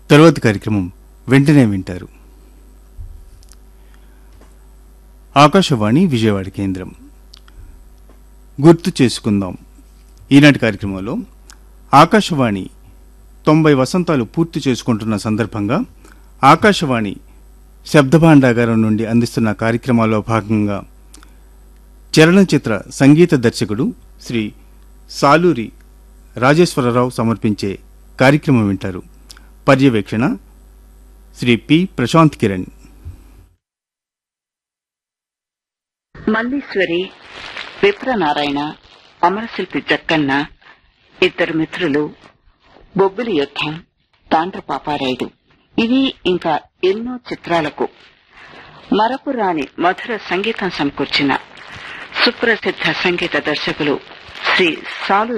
తరువాతి కార్యక్రమం వెంటనే వింటారు ఆకాశవాణి విజయవాడ కేంద్రం గుర్తు చేసుకుందాం ఈనాటి కార్యక్రమంలో ఆకాశవాణి తొంభై వసంతాలు పూర్తి చేసుకుంటున్న సందర్భంగా ఆకాశవాణి శబ్దభాండాగారం నుండి అందిస్తున్న కార్యక్రమాల్లో భాగంగా చలనచిత్ర సంగీత దర్శకుడు శ్రీ సాలూరి రాజేశ్వరరావు సమర్పించే కార్యక్రమం వింటారు పర్యవేక్షణ శ్రీ పి ప్రశాంత్ కిరణ్ మల్లీశ్వరి విప్రనారాయణ అమరశిల్పి జక్కన్న ఇద్దరు మిత్రులు బొబ్బిలి యుద్ధం తాండ్ర పాపారాయుడు ఇవి ఇంకా ఎన్నో చిత్రాలకు మరపురాని మధుర సంగీతం సమకూర్చిన సుప్రసిద్ధ సంగీత దర్శకులు శ్రీ సాలు